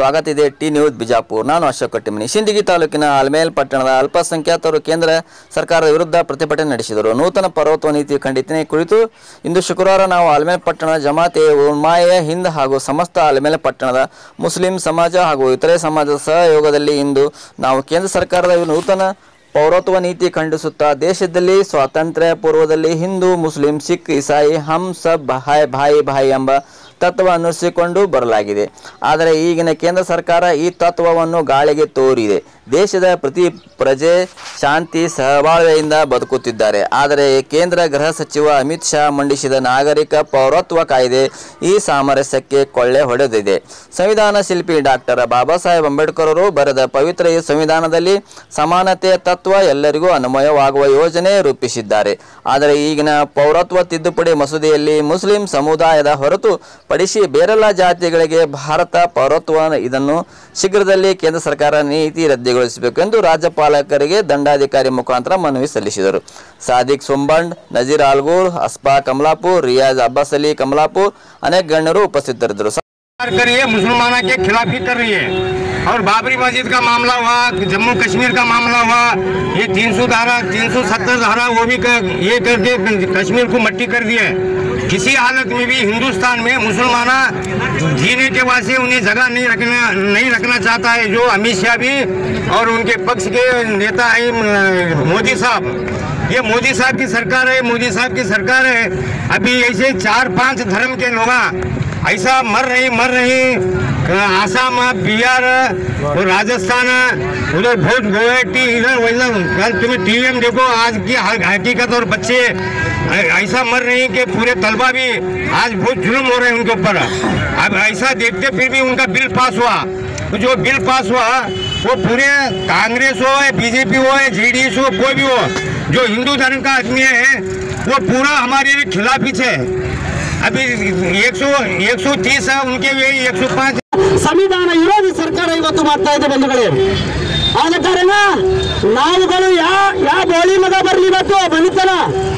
ಸ್ವಾಗತ ಇದೆ T news Bijapur ನಾನು ಅಶೋಕ್ ಕಟ್ಟಿಮನಿ ಸಿಂದಗಿ ತಾಲೂಕಿನ ಆಲ್ಮೇಲ್ ಪಟ್ಟಣದ ಅಲ್ಪಸಂಖ್ಯಾತರು ಕೇಂದ್ರ ಸರ್ಕಾರದ ವಿರುದ್ಧ ಪ್ರತಿಭಟನೆ ನಡೆಸಿದರು ನೂತನ ಪರ್ವತ ನೀತಿ ಖಂಡಿತನೆ ಕುರಿತು ಇಂದು ಶುಕ್ರವಾರ ನಾವು ಆಲ್ಮೇಲ್ ಪಟ್ಟಣದ ಜಮಾತೆ ಉಮಾಯ ಹಿಂದ್ ಹಾಗೂ ಸಮಸ್ತ ಆಲ್ಮೇಲ್ ಪಟ್ಟಣದ ಮುಸ್ಲಿಂ ಸಮಾಜ ಹಾಗೂ ಇತರೆ ಸಮಾಜದ ಸಹಯೋಗದಲ್ಲಿ ಇಂದು ನಾವು ಕೇಂದ್ರ ಸರ್ಕಾರದ ನೂತನ ಪೌರತ್ವ ನೀತಿ ಖಂಡಿಸುತ್ತಾ ದೇಶದಲ್ಲಿ ಸ್ವಾತಂತ್ರ್ಯ ಪೂರ್ವದಲ್ಲಿ ಹಿಂದೂ ಮುಸ್ಲಿಂ ಸಿಖ್ ಇಸಾಯಿ ಹಮ್ ಸಬ್ ಹಾಯ್ ಭಾಯಿ ಭಾಯಿ ಎಂಬ ತತ್ವ ಅನುಸರಿಸಿಕೊಂಡು ಬರಲಾಗಿದೆ ಆದರೆ ಈಗಿನ ಕೇಂದ್ರ ಸರ್ಕಾರ ಈ ತತ್ವವನ್ನು ಗಾಳಿಗೆ ತೋರಿದೆ ದೇಶದ ಪ್ರತಿ ಪ್ರಜೆ ಶಾಂತಿ ಸಹಬಾಳ್ವೆಯಿಂದ ಬದುಕುತ್ತಿದ್ದಾರೆ ಆದರೆ ಕೇಂದ್ರ ಗೃಹ ಸಚಿವ ಅಮಿತ್ ಶಾ ಮಂಡಿಸಿದ ನಾಗರಿಕ ಪೌರತ್ವ ಕಾಯ್ದೆ ಈ ಸಾಮರಸ್ಯಕ್ಕೆ ಕೊಳ್ಳೆ ಹೊಡೆದಿದೆ ಸಂವಿಧಾನ ಶಿಲ್ಪಿ ಡಾಕ್ಟರ್ ಬಾಬಾ ಸಾಹೇಬ್ ಅಂಬೇಡ್ಕರ್ ಅವರು ಬರೆದ ಪವಿತ್ರ ಈ ಸಂವಿಧಾನದಲ್ಲಿ ಸಮಾನತೆಯ ತತ್ವ ಎಲ್ಲರಿಗೂ ಅನ್ವಯವಾಗುವ ಯೋಜನೆ ರೂಪಿಸಿದ್ದಾರೆ ಆದರೆ ಈಗಿನ ಪೌರತ್ವ ತಿದ್ದುಪಡಿ ಮಸೂದೆಯಲ್ಲಿ ಮುಸ್ಲಿಂ ಸಮುದಾಯದ ಹೊರತು ಪಡಿಸಿ ಬೇರೆಲ್ಲ ಜಾತಿಗಳಿಗೆ ಭಾರತ ಪೌರತ್ವ ಇದನ್ನು ಶೀಘ್ರದಲ್ಲಿ ಕೇಂದ್ರ ಸರ್ಕಾರ ನೀತಿ ರದ್ದುಗೊಳಿಸಬೇಕು ಎಂದು ರಾಜ್ಯಪಾಲಕರಿಗೆ ದಂಡಾಧಿಕಾರಿ ಮುಖಾಂತರ ಮನವಿ ಸಲ್ಲಿಸಿದರು ಸಾದಿಕ್ ಸೊಂಬಂಡ್ ನಜೀರ್ ಆಲ್ಗೂರ್ ಅಸ್ಪಾ ಕಮಲಾಪುರ್ ರಿಯಾಜ್ ಅಬ್ಬಾಸ್ ಅಲಿ ಕಮಲಾಪುರ್ ಅನೇಕ ಗಣ್ಯರು ಉಪಸ್ಥಿತರಿದ್ದರು सरकार कर रही है मुसलमानों के खिलाफ ही कर रही है और बाबरी मस्जिद का मामला हुआ जम्मू कश्मीर का मामला हुआ ये 300 धारा 370 धारा वो भी कर, ये करके कश्मीर को मट्टी कर दिया है किसी हालत में भी हिंदुस्तान में मुसलमान जीने के वास्ते उन्हें जगह नहीं रखना नहीं रखना चाहता है जो अमित शाह भी और उनके पक्ष के नेता है म, मोदी साहब ये मोदी साहब की सरकार है मोदी साहब की सरकार है अभी ऐसे चार पांच धर्म के लोग ऐसा मर रही मर रही आसाम बिहार और राजस्थान उधर बहुत गुवाहाटी इधर वैसा कल तुम्हें टीवी में देखो आज की ह- हकीकत और बच्चे ऐ- ऐसा मर रही कि पूरे तलबा भी आज बहुत जुल्म हो रहे हैं उनके ऊपर अब ऐसा देखते फिर भी उनका बिल पास हुआ तो जो बिल पास हुआ वो पूरे कांग्रेस हो या बीजेपी हो या जेडीएस हो कोई भी हो जो हिंदू धर्म का आदमी है वो पूरा हमारे खिलाफ ही है अभी 100 130 है उनके वे 105 ಸಂವಿಧಾನ ವಿರೋಧಿ ಸರ್ಕಾರ ಇವತ್ತು ಮಾಡ್ತಾ ಇದೆ ಬಂಧುಗಳೇ ಆದ ಕಾರಣ ನಾವುಗಳು ಯಾ ಯಾವ ಬೋಳಿ ಮಗ ಬರ್ಲಿ ಇವತ್ತು ಬನಿತನ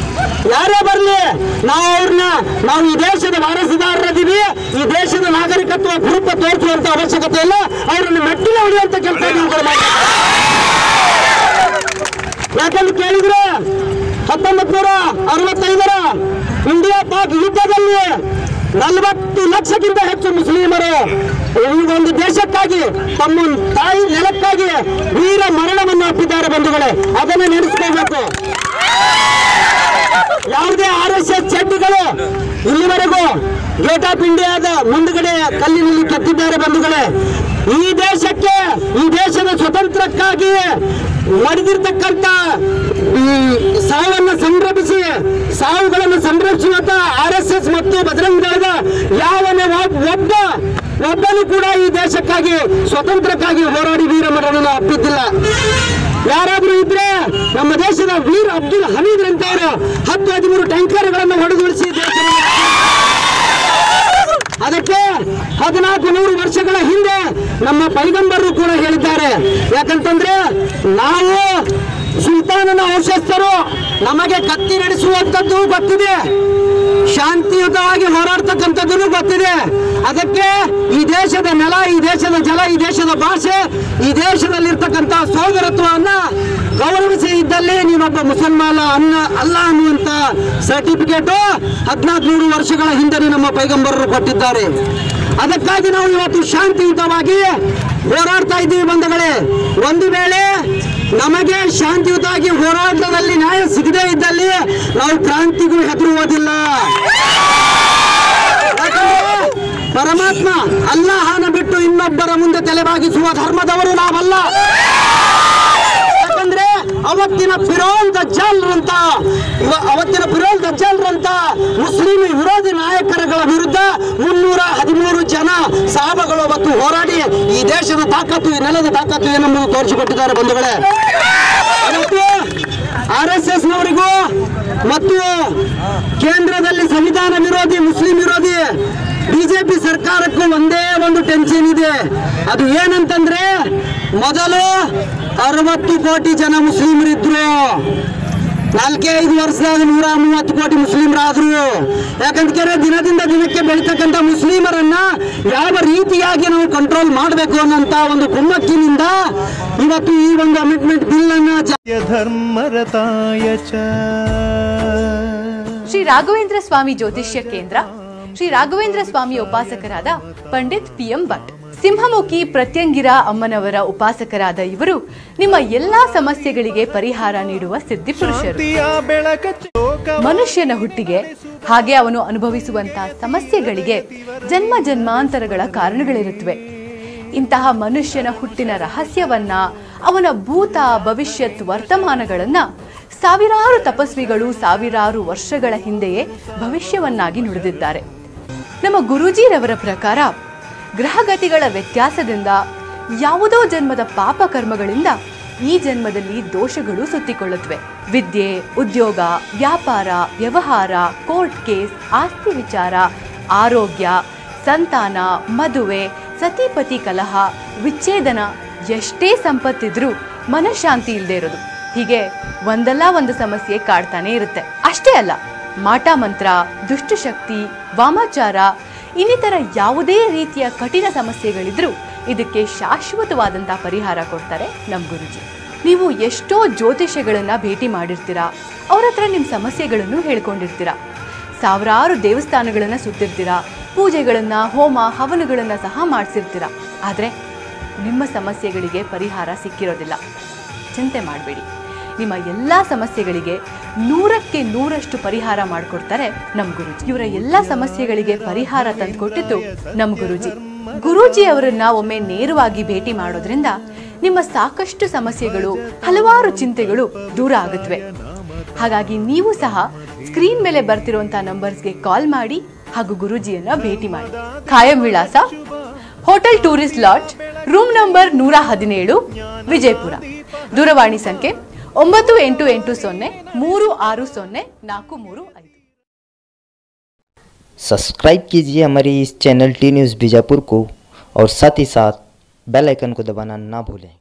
ಯಾರೇ ಬರ್ಲಿ ನಾವು ಅವ್ರನ್ನ ನಾವು ಈ ದೇಶದ ವಾರಸುದಾರರಿದ್ದೀವಿ ಈ ದೇಶದ ನಾಗರಿಕತ್ವ ಗುರುಪ ತೋರಿಸುವಂತ ಅವಶ್ಯಕತೆ ಇಲ್ಲ ಅವರನ್ನು ಮೆಟ್ಟಿಲ ಹೊಡೆಯುವಂತ ಕೆಲಸ ನೀವುಗಳು ಮಾಡಿ ಯಾಕಂದ್ರೆ ಕೇಳಿದ್ರೆ ಹತ್ತೊಂಬತ್ ನೂರ ಅರವತ್ತೈದರ ಇಂಡಿಯಾ ಪಾಕ್ ಯುದ್ಧದಲ್ಲಿ ನಲವತ್ತು ಲಕ್ಷಕ್ಕಿಂತ ಹೆಚ್ಚು ಮುಸ್ಲಿಮರು ಈ ಒಂದು ದೇಶಕ್ಕಾಗಿ ತಮ್ಮ ತಾಯಿ ನೆಲಕ್ಕಾಗಿ ವೀರ ಮರಣವನ್ನು ಅಪ್ಪಿದ್ದಾರೆ ಬಂಧುಗಳೇ ಅದನ್ನು ನೆನೆಸ್ಕೋಬೇಕು ಯಾವುದೇ ಆರ್ ಎಸ್ ಎಸ್ ಚಡ್ಡಿಗಳು ಇಲ್ಲಿವರೆಗೂ ಗೇಟ್ ಆಫ್ ಇಂಡಿಯಾದ ಮುಂದುಗಡೆ ಕಲ್ಲಿನಲ್ಲಿ ಕೆತ್ತಿದ್ದಾರೆ ಬಂಧುಗಳೇ ಈ ದೇಶಕ್ಕೆ ಈ ದೇಶದ ಸ್ವತಂತ್ರಕ್ಕಾಗಿ ನಡೆದಿರ್ತಕ್ಕಂಥ ಹ್ಮ್, ಸಾವನ್ನ ಸಂಭ್ರಮಿಸಿ ಸಾವುಗಳನ್ನು ಸಂರಕ್ಷಿಸುವಂತ ಆರ್ ಎಸ್ ಎಸ್ ಮತ್ತು ಬಜರಂಗ ದಳದ ಯಾವನೇ ಒಬ್- ಒಬ್ಬ ಒಬ್ಬನು ಕೂಡ ಈ ದೇಶಕ್ಕಾಗಿ ಸ್ವತಂತ್ರಕ್ಕಾಗಿ ಹೋರಾಡಿ ವೀರ ಮರಣನ ಅಪ್ಪಿದ್ದಿಲ್ಲ ಯಾರಾದ್ರೂ ಇದ್ರೆ ನಮ್ಮ ದೇಶದ ವೀರ್ ಅಬ್ದುಲ್ ಹಮೀದ್ ಅಂತವರು ಹತ್ತು ಹದಿಮೂರು ಟ್ಯಾಂಕರ್ಗಳನ್ನು ಹೊಡೆದುಳಿಸಿ ದೇಶವನ್ನು ಅದಕ್ಕೆ ಹದಿನಾಲ್ಕು ನೂರು ವರ್ಷಗಳ ಹಿಂದೆ ನಮ್ಮ ಪೈಗಂಬರರು ಕೂಡ ಹೇಳಿದ್ದಾರೆ ಯಾಕಂತಂದ್ರೆ ನಾವು ಸುಲ್ತಾನನ ವಂಶಸ್ಥರು ನಮಗೆ ಕತ್ತಿ ನಡೆಸುವಂಥದ್ದು ಗೊತ್ತಿದೆ ಶಾಂತಿಯುತವಾಗಿ ಹೋರಾಡ್ತಕ್ಕಂಥದ್ದು ಗೊತ್ತಿದೆ ಅದಕ್ಕೆ ಈ ದೇಶದ ನೆಲ ಈ ದೇಶದ ಜಲ ಈ ದೇಶದ ಭಾಷೆ ಈ ದೇಶದಲ್ಲಿರ್ತಕ್ಕಂಥ ಸೋದರತ್ವವನ್ನ ಗೌರವಿಸಿ ಇದ್ದಲ್ಲಿ ನೀನೊಬ್ಬ ಮುಸಲ್ಮಾನ ಅನ್ನ ಅಲ್ಲ ಅನ್ನುವಂತ ಸರ್ಟಿಫಿಕೇಟ್ ಹದಿನಾಲ್ಕು ನೂರು ವರ್ಷಗಳ ಹಿಂದೆ ನಮ್ಮ ಪೈಗಂಬರರು ಕೊಟ್ಟಿದ್ದಾರೆ ಅದಕ್ಕಾಗಿ ನಾವು ಇವತ್ತು ಶಾಂತಿಯುತವಾಗಿ ಹೋರಾಡ್ತಾ ಇದ್ದೀವಿ ಬಂಧುಗಳೇ ಒಂದು ವೇಳೆ ನಮಗೆ ಶಾಂತಿಯುತವಾಗಿ ಹೋರಾಟದಲ್ಲಿ ನ್ಯಾಯ ಸಿಗದೇ ಇದ್ದಲ್ಲಿ ನಾವು ಕ್ರಾಂತಿಗೂ ಹೆದರುವುದಿಲ್ಲ ಯಾಕಂದ್ರೆ ಪರಮಾತ್ಮ ಅಲ್ಲಾಹನ ಬಿಟ್ಟು ಇನ್ನೊಬ್ಬರ ಮುಂದೆ ತಲೆಬಾಗಿಸುವ ಧರ್ಮದವರು ನಾವಲ್ಲ ಯಾಕಂದ್ರೆ ಅವತ್ತಿನ ಫಿರೋಲ್ ದಜ್ಜಾಲ್ರಂತ ಇವ- ಅವತ್ತಿನ ಫಿರೋಲ್ ದಜ್ಜಾಲ್ರಂತ ಮುಸ್ಲಿಂ ವಿರೋಧಿ ನಾಯಕರುಗಳ ವಿರುದ್ಧ ಮುನ್ನೂರ ಹದಿಮೂರು ಜನ ಸಾಹಬಗಳು ಅವತ್ತು ಹೋರಾಡಿ ಈ ದೇಶದ ತಾಕತ್ತು ಈ ನೆಲದ ತಾಕತ್ತು ಏನೆಂಬುದು ತೋರಿಸಿಕೊಟ್ಟಿದ್ದಾರೆ ಬಂಧುಗಳೇ ಇವತ್ತು ಆರ್ ಎಸ್ ಎಸ್ ನವರಿಗೂ ಮತ್ತು ಕೇಂದ್ರದಲ್ಲಿ ಸಂವಿಧಾನ ವಿರೋಧಿ ಮುಸ್ಲಿಂ ವಿರೋಧಿ ಬಿಜೆಪಿ ಸರ್ಕಾರಕ್ಕೂ ಒಂದೇ ಒಂದು ಟೆನ್ಷನ್ ಇದೆ ಅದು ಏನಂತಂದ್ರೆ ಮೊದಲು ಅರವತ್ತು ಕೋಟಿ ಜನ ಮುಸ್ಲಿಮರಿದ್ರು ನಾಲ್ಕೇ ಐದು ವರ್ಷದಾಗ ನೂರ ಮೂವತ್ತು ಕೋಟಿ ಮುಸ್ಲಿಮರಾದ್ರು ಯಾಕಂದ್ರೆ ದಿನದಿಂದ ದಿನಕ್ಕೆ ಬೆಳೀತಕ್ಕಂಥ ಮುಸ್ಲಿಮರನ್ನ ಯಾವ ರೀತಿಯಾಗಿ ನಾವು ಕಂಟ್ರೋಲ್ ಮಾಡಬೇಕು ಅನ್ನೋಂಥ ಒಂದು ಕುಮ್ಮಕ್ಕಿನಿಂದ ಇವತ್ತು ಈ ಒಂದು ಅಮೆಂಡ್ಮೆಂಟ್ ಬಿಲ್ ಅನ್ನ ಜಾ- धर्मरताय च ಶ್ರೀ ರಾಘವೇಂದ್ರ ಸ್ವಾಮಿ ಜ್ಯೋತಿಷ್ಯ ಕೇಂದ್ರ ಶ್ರೀ ರಾಘವೇಂದ್ರ ಸ್ವಾಮಿ ಉಪಾಸಕರಾದ ಪಂಡಿತ್ ಪಿ ಎಂ ಭಟ್ ಸಿಂಹಮುಖಿ ಪ್ರತ್ಯಂಗಿರ ಅಮ್ಮನವರ ಉಪಾಸಕರಾದ ಇವರು ನಿಮ್ಮ ಎಲ್ಲಾ ಸಮಸ್ಯೆಗಳಿಗೆ ಪರಿಹಾರ ನೀಡುವ ಸಿದ್ಧಿಪುರುಷರು ಶಾಂತಿಯ ಬೆಳಕ ಲೋಕ ಮನುಷ್ಯನ ಹುಟ್ಟಿಗೆ ಹಾಗೆ ಅವನು ಅನುಭವಿಸುವಂತಹ ಸಮಸ್ಯೆಗಳಿಗೆ ಜನ್ಮ ಜನ್ಮಾಂತರಗಳ ಕಾರಣಗಳಿರುತ್ತವೆ ಇಂತಹ ಮನುಷ್ಯನ ಹುಟ್ಟಿನ ರಹಸ್ಯವನ್ನ ಅವನ ಭೂತ ಭವಿಷ್ಯತ್ ವರ್ತಮಾನಗಳನ್ನ ಸಾವಿರಾರು ತಪಸ್ವಿಗಳು ಸಾವಿರಾರು ವರ್ಷಗಳ ಹಿಂದೆಯೇ ಭವಿಷ್ಯವನ್ನಾಗಿ ನುಡಿದಿದ್ದಾರೆ ನಮ್ಮ ಗುರೂಜಿರವರ ಪ್ರಕಾರ ಗ್ರಹಗತಿಗಳ ವ್ಯತ್ಯಾಸದಿಂದ ಯಾವುದೋ ಜನ್ಮದ ಪಾಪ ಕರ್ಮಗಳಿಂದ ಈ ಜನ್ಮದಲ್ಲಿ ದೋಷಗಳು ಸುತ್ತಿಕೊಳ್ಳುತ್ತವೆ ವಿದ್ಯೆ ಉದ್ಯೋಗ ವ್ಯಾಪಾರ ವ್ಯವಹಾರ ಕೋರ್ಟ್ ಕೇಸ್ ಆಸ್ತಿ ವಿಚಾರ ಆರೋಗ್ಯ ಸಂತಾನ ಮದುವೆ ಸತಿಪತಿ ಕಲಹ ವಿಚ್ಛೇದನ ಎಷ್ಟೇ ಸಂಪತ್ತಿದ್ರೂ ಮನಃಶಾಂತಿ ಇಲ್ಲದೆ ಇರೋದು ಹೀಗೆ ಒಂದಲ್ಲ ಒಂದು ಸಮಸ್ಯೆ ಕಾಡ್ತಾನೆ ಇರುತ್ತೆ ಅಷ್ಟೇ ಅಲ್ಲ ಮಾಟ ಮಂತ್ರ ದುಷ್ಟಶಕ್ತಿ ವಾಮಾಚಾರ ಇನ್ನಿತರ ಯಾವುದೇ ರೀತಿಯ ಕಠಿಣ ಸಮಸ್ಯೆಗಳಿದ್ರೂ ಇದಕ್ಕೆ ಶಾಶ್ವತವಾದಂತಹ ಪರಿಹಾರ ಕೊಡ್ತಾರೆ ನಮ್ಮ ಗುರುಜಿ ನೀವು ಎಷ್ಟೋ ಜ್ಯೋತಿಷ್ಯಗಳನ್ನ ಭೇಟಿ ಮಾಡಿರ್ತೀರಾ ಅವ್ರ ಹತ್ರ ನಿಮ್ಮ ಸಮಸ್ಯೆಗಳನ್ನು ಹೇಳ್ಕೊಂಡಿರ್ತೀರಾ ಸಾವಿರಾರು ದೇವಸ್ಥಾನಗಳನ್ನ ಸುತ್ತಿರ್ತೀರಾ ಪೂಜೆಗಳನ್ನ ಹೋಮ ಹವನಗಳನ್ನ ಸಹ ಮಾಡಿಸಿರ್ತೀರಾ ಆದರೆ ನಿಮ್ಮ ಸಮಸ್ಯೆಗಳಿಗೆ ಪರಿಹಾರ ಸಿಕ್ಕಿರೋದಿಲ್ಲ ಚಿಂತೆ ಮಾಡಬೇಡಿ ನಿಮ್ಮ ಎಲ್ಲ ಸಮಸ್ಯೆಗಳಿಗೆ ನೂರಕ್ಕೆ ನೂರಷ್ಟು ಪರಿಹಾರ ಮಾಡಿಕೊಡ್ತಾರೆ ನಮ್ಮ ಗುರುಜಿ ಇವರ ಎಲ್ಲ ಸಮಸ್ಯೆಗಳಿಗೆ ಪರಿಹಾರ ತಂದುಕೊಟ್ಟಿದ್ದು ನಮ್ಮ ಗುರುಜಿ ಗುರೂಜಿ ಅವರನ್ನ ಒಮ್ಮೆ ನೇರವಾಗಿ ಭೇಟಿ ಮಾಡೋದ್ರಿಂದ ನಿಮ್ಮ ಸಾಕಷ್ಟು ಸಮಸ್ಯೆಗಳು ಹಲವಾರು ಚಿಂತೆಗಳು ದೂರ ಆಗುತ್ತವೆ ಹಾಗಾಗಿ ನೀವು ಸಹ ಸ್ಕ್ರೀನ್ ಮೇಲೆ ಬರ್ತಿರುವಂತಹ ನಂಬರ್ಸ್ಗೆ ಕಾಲ್ ಮಾಡಿ ಹಾಗೂ ಗುರೂಜಿಯನ್ನ ಭೇಟಿ ಮಾಡಿ ಖಾಯಂ ವಿಳಾಸ hotel tourist lodge room number ನೂರ ಹದಿನೇಳು ವಿಜಯಪುರ ದೂರವಾಣಿ ಸಂಖ್ಯೆ ಒಂಬತ್ತು ಎಂಟು ಎಂಟು ಸೊನ್ನೆ ಮೂರು ಆರು ಸೊನ್ನೆ ನಾಲ್ಕು ಮೂರು ಐದು सब्सक्राइब कीजिए हमारी इस चैनल टी न्यूज़ बीजापुर को और साथ ही साथ बेल आइकन को दबाना ना भूलें